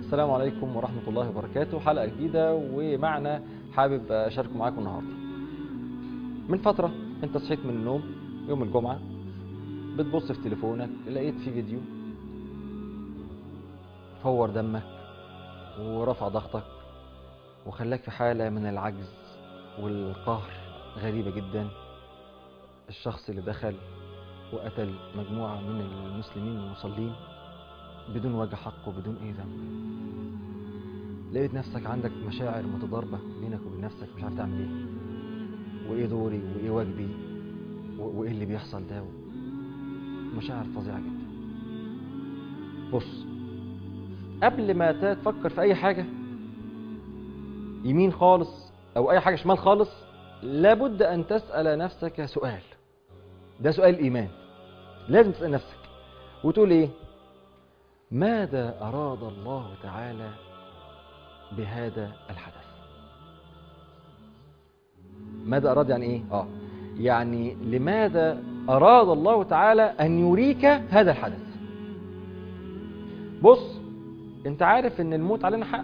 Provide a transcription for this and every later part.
السلام عليكم ورحمة الله وبركاته حلقة جديدة ومعنى حابب أشاركه معاكم النهاردة من فترة أنت صحيت من النوم يوم الجمعة بتبص في تليفونك لقيت في فيديو فور دمك ورفع ضغطك وخلاك في حالة من العجز والقهر غريبة جدا الشخص اللي دخل وقتل مجموعة من المسلمين المصلين بدون وجه حق وبدون اي ذنب لقيت نفسك عندك مشاعر متضاربة بينك وبين نفسك مش عارف تعمل ايه وايه دوري وايه واجبي و- وايه اللي بيحصل ده مشاعر فظيعة جدا بص قبل ما ت- تفكر في اي حاجة يمين خالص او اي حاجة شمال خالص لابد ان تسأل نفسك سؤال ده سؤال الايمان لازم تسأل نفسك وتقول ايه ماذا أراد الله تعالى بهذا الحدث ماذا أراد يعني إيه؟ آه يعني لماذا أراد الله تعالى أن يريك هذا الحدث بص أنت عارف أن الموت علينا حق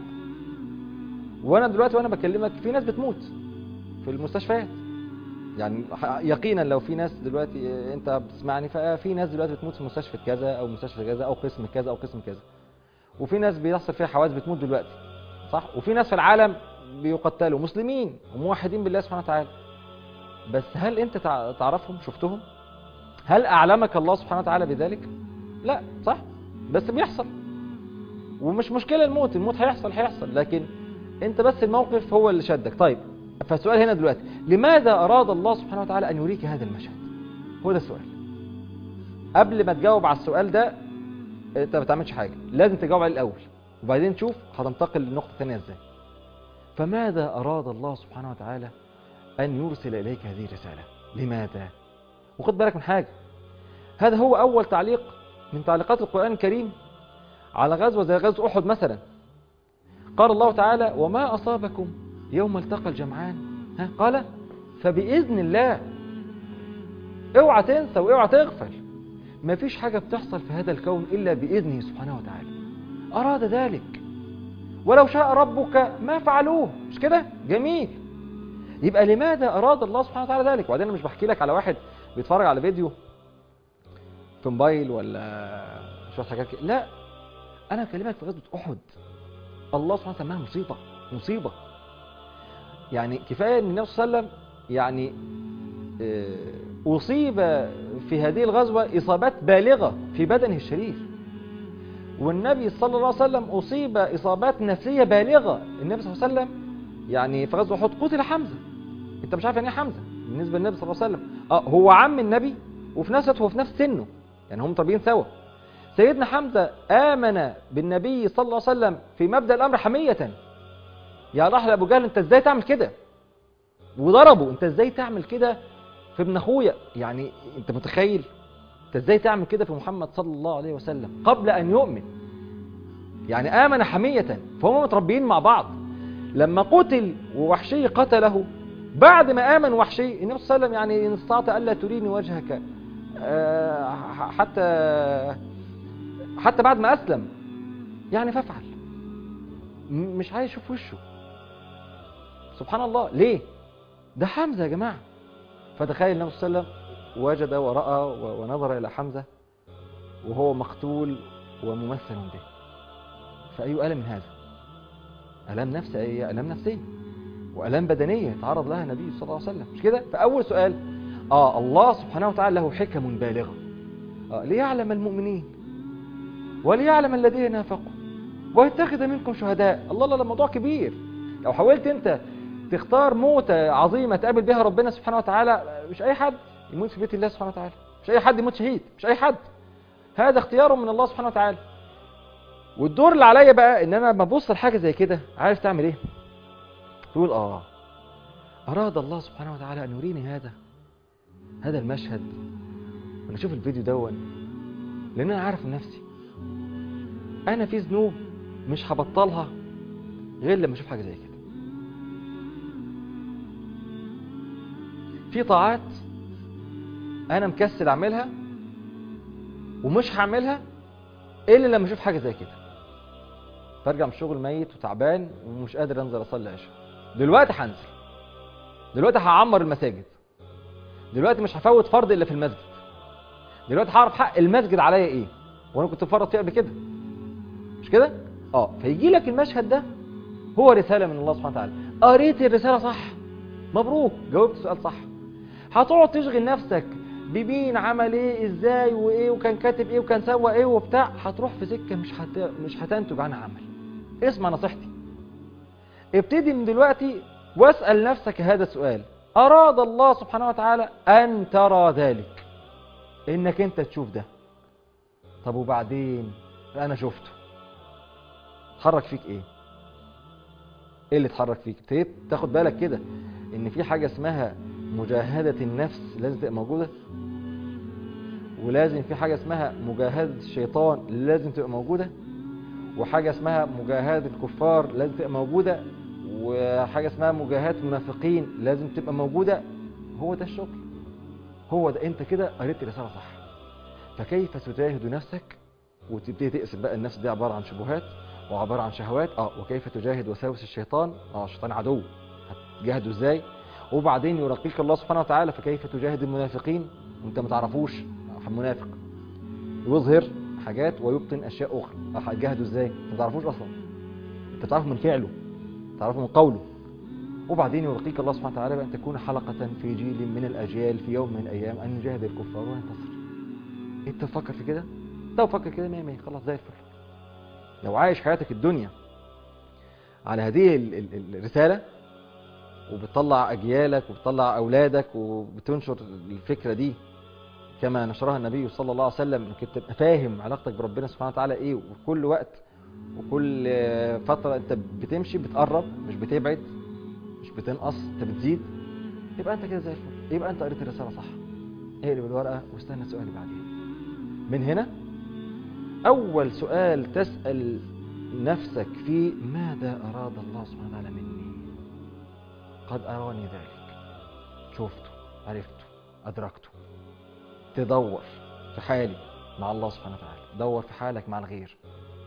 وأنا دلوقتي وأنا بكلمك في ناس بتموت في المستشفيات يعني ح- يقينا لو في ناس دلوقتي انت بتسمعني ففي ناس دلوقتي بتموت في مستشفى كذا او مستشفى كذا او قسم كذا او قسم كذا وفي ناس بيحصل فيها حوادث بتموت دلوقتي صح وفي ناس في العالم بيقتلوا مسلمين وموحدين بالله سبحانه وتعالى بس هل انت تع- تعرفهم شفتهم هل اعلمك الله سبحانه وتعالى بذلك لا صح بس بيحصل ومش مشكله الموت الموت هيحصل هيحصل لكن انت بس الموقف هو اللي شدك طيب فالسؤال هنا دلوقتي لماذا أراد الله سبحانه وتعالى أن يريك هذا المشهد هو ده السؤال قبل ما تجاوب على السؤال ده انت ما بتعملش حاجة لازم تجاوب عليه الأول وبعدين تشوف هتنتقل للنقطة الثانية ازاي فماذا أراد الله سبحانه وتعالى أن يرسل إليك هذه الرسالة لماذا وخد بالك من حاجة هذا هو أول تعليق من تعليقات القرآن الكريم على غزوة زي غزوة أحد مثلا قال الله تعالى وما أصابكم يوم التقى الجمعان ها قال فبإذن الله اوعى تنسى واوعى تغفل مفيش حاجة بتحصل في هذا الكون إلا بإذنه سبحانه وتعالى أراد ذلك ولو شاء ربك ما فعلوه مش كده جميل يبقى لماذا أراد الله سبحانه وتعالى ذلك وبعدين أنا مش بحكي لك على واحد بيتفرج على فيديو في موبايل ولا شوية حاجات كده لا أنا بكلمك في غزوة أحد الله سبحانه وتعالى سماها مصيبة مصيبة يعني كفاية ان النبي صلى الله عليه وسلم يعني آه، أصيب في هذه الغزوة إصابات بالغة في بدنه الشريف والنبي صلى الله عليه وسلم أصيب إصابات نفسية بالغة النبي صلى الله عليه وسلم يعني في غزوة أحد قتل حمزة أنت مش عارف يعني إيه حمزة بالنسبة للنبي صلى الله عليه وسلم آه هو عم النبي وفي نفس الوقت هو في نفس سنه يعني هم متربيين سوا سيدنا حمزة آمن بالنبي صلى الله عليه وسلم في مبدأ الأمر حمية يا راح لابو جهل انت ازاي تعمل كده وضربه انت ازاي تعمل كده في ابن اخويا يعني انت متخيل انت ازاي تعمل كده في محمد صلى الله عليه وسلم قبل ان يؤمن يعني امن حمية فهم متربيين مع بعض لما قتل ووحشي قتله بعد ما امن وحشي النبي صلى الله عليه وسلم يعني ان استطعت الا تريني وجهك آه، حتى حتى بعد ما اسلم يعني فافعل م- مش عايز يشوف وشه سبحان الله ليه ده حمزة يا جماعة فتخيل النبي صلى الله عليه وسلم وجد ورأى و- ونظر إلى حمزة وهو مقتول وممثل به فأي ألم من هذا ألم نفسي أي ألم نفسية وألم بدنية تعرض لها النبي صلى الله عليه وسلم مش كده فأول سؤال آه الله سبحانه وتعالى له حكم بالغة آه ليعلم المؤمنين وليعلم الذين نافقوا ويتخذ منكم شهداء الله الله ده موضوع كبير لو حاولت انت تختار موتة عظيمة تقابل بها ربنا سبحانه وتعالى مش اي حد يموت في بيت الله سبحانه وتعالى مش اي حد يموت شهيد مش اي حد هذا اختيار من الله سبحانه وتعالى والدور اللي عليا بقى ان انا لما ابص لحاجه زي كده عارف تعمل ايه تقول اه اراد الله سبحانه وتعالى ان يريني هذا هذا المشهد وانا اشوف الفيديو دون لان انا عارف من نفسي انا في ذنوب مش هبطلها غير لما اشوف حاجه زي كده في طاعات انا مكسل اعملها ومش هعملها الا لما اشوف حاجه زي كده برجع من الشغل ميت وتعبان ومش قادر انزل اصلي العشاء دلوقتي هنزل دلوقتي هعمر المساجد دلوقتي مش هفوت فرض الا في المسجد دلوقتي هعرف حق المسجد عليا ايه وانا كنت مفرط فيه قبل كده مش كده اه فيجي لك المشهد ده هو رساله من الله سبحانه وتعالى قريت الرساله صح مبروك جاوبت السؤال صح هتقعد تشغل نفسك بمين عمل ايه ازاي وايه وكان كاتب ايه وكان سوى ايه وبتاع هتروح في سكه مش هت... مش هتنتج عنها عمل اسمع نصيحتي ابتدي من دلوقتي واسال نفسك هذا السؤال اراد الله سبحانه وتعالى ان ترى ذلك انك انت تشوف ده طب وبعدين انا شفته اتحرك فيك ايه ايه اللي اتحرك فيك ابتديت تاخد بالك كده ان في حاجه اسمها مجاهده النفس لازم تبقى موجوده ولازم في حاجه اسمها مجاهده الشيطان لازم تبقى موجوده وحاجه اسمها مجاهده الكفار لازم تبقى موجوده وحاجه اسمها مجاهده المنافقين لازم تبقى موجوده هو ده الشغل هو ده انت كده قريت الرساله صح فكيف تجاهد نفسك وتبتدي تقسم بقى النفس دي عباره عن شبهات وعباره عن شهوات اه وكيف تجاهد وساوس الشيطان اه الشيطان عدو هتجاهده ازاي وبعدين يرقيك الله سبحانه وتعالى فكيف تجاهد المنافقين وانت ما تعرفوش منافق يظهر حاجات ويبطن اشياء اخرى هتجاهده ازاي انت ما تعرفوش اصلا انت تعرفه من فعله تعرفه من قوله وبعدين يرقيك الله سبحانه وتعالى بأن تكون حلقة في جيل من الأجيال في يوم من الأيام أن نجاهد الكفار وننتصر أنت تفكر في كده؟ لو فكر كده مية مية خلاص زي الفل لو عايش حياتك الدنيا على هذه ال- ال- الرسالة وبتطلع أجيالك وبتطلع أولادك وبتنشر الفكرة دي كما نشرها النبي صلى الله عليه وسلم انك تبقى فاهم علاقتك بربنا سبحانه وتعالى ايه وكل وقت وكل فترة انت بتمشي بتقرب مش بتبعد مش بتنقص انت بتزيد يبقى انت كده زي الفل يبقى انت قريت الرسالة صح اقلب الورقة واستنى السؤال اللي بعديه من هنا اول سؤال تسأل نفسك فيه ماذا اراد الله سبحانه وتعالى مني قد اراني ذلك شفته عرفته ادركته تدور في حالي مع الله سبحانه وتعالى دور في حالك مع الغير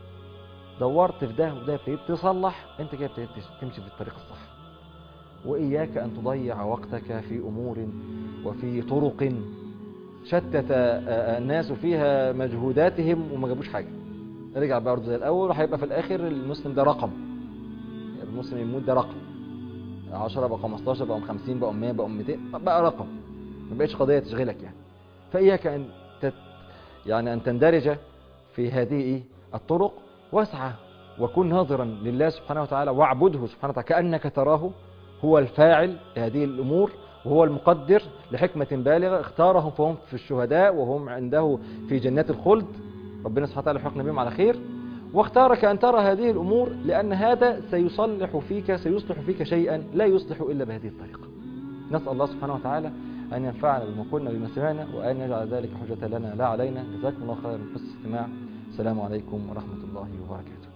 دورت في ده وده ابتديت تصلح انت كده ابتديت تمشي في الطريق الصح واياك ان تضيع وقتك في امور وفي طرق شتت الناس فيها مجهوداتهم وما جابوش حاجه رجع برضه زي الاول وهيبقى في الاخر المسلم ده رقم المسلم يموت ده رقم 10 بقى 15 بقى 50 بقى 100 بقى 200 بقى رقم ما بقتش قضيه تشغلك يعني فإياك أن تت يعني أن تندرج في هذه إيه؟ الطرق واسعى وكن ناظرا لله سبحانه وتعالى واعبده سبحانه وتعالى كأنك تراه هو الفاعل لهذه الأمور وهو المقدر لحكمة بالغة اختارهم فهم في الشهداء وهم عنده في جنات الخلد ربنا سبحانه وتعالى يحقنا بهم على خير واختارك أن ترى هذه الأمور لأن هذا سيصلح فيك سيصلح فيك شيئا لا يصلح إلا بهذه الطريقة نسأل الله سبحانه وتعالى أن ينفعنا بما قلنا بما سمعنا وأن يجعل ذلك حجة لنا لا علينا جزاكم الله خيرا في الاستماع السلام عليكم ورحمة الله وبركاته